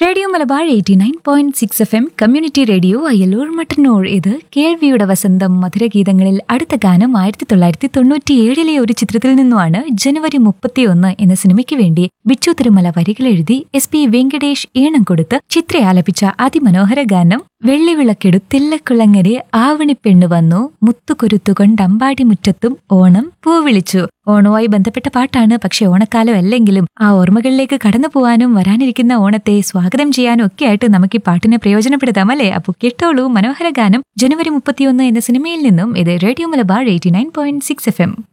radio Malabar eighty nine point six F M community radio Ayyalur Mattannur ഇത് കേൾവിയുടെ വസന്തം മധുരഗീതങ്ങളിൽ അടുത്ത ഗാനം ആയിരത്തി തൊള്ളായിരത്തി തൊണ്ണൂറ്റിയേഴിലെ ഒരു ചിത്രത്തിൽ നിന്നുമാണ് ജനുവരി മുപ്പത്തിയൊന്ന് എന്ന സിനിമയ്ക്ക് വേണ്ടി ബിച്ചു തിരുമല വരികൾ എഴുതി എസ് പി വെങ്കടേഷ് ഈണം കൊടുത്ത് ചിത്ര ആലപിച്ച അതിമനോഹര ഗാനം വെള്ളിവിളക്കെടുത്തില്ലക്കുളങ്ങരെ ആവണിപ്പെണ്ണു വന്നു മുത്തുകൊരുത്തുകൊണ്ട് അമ്പാടി മുറ്റത്തും ഓണം പൂവിളിച്ചു ഓണവുമായി ബന്ധപ്പെട്ട പാട്ടാണ് പക്ഷെ ഓണക്കാലം അല്ലെങ്കിലും ആ ഓർമ്മകളിലേക്ക് കടന്നു പോവാനും വരാനിരിക്കുന്ന ഓണത്തെ സ്വാഗതം ചെയ്യാനും ഒക്കെ ആയിട്ട് നമുക്ക് ഈ പാട്ടിനെ പ്രയോജനപ്പെടുത്താം അല്ലേ അപ്പോൾ കേട്ടോളൂ മനോഹര ഗാനം ജനുവരി മുപ്പത്തിയൊന്ന് എന്ന സിനിമയിൽ നിന്നും ഇത് radio Malabar eighty nine point six F M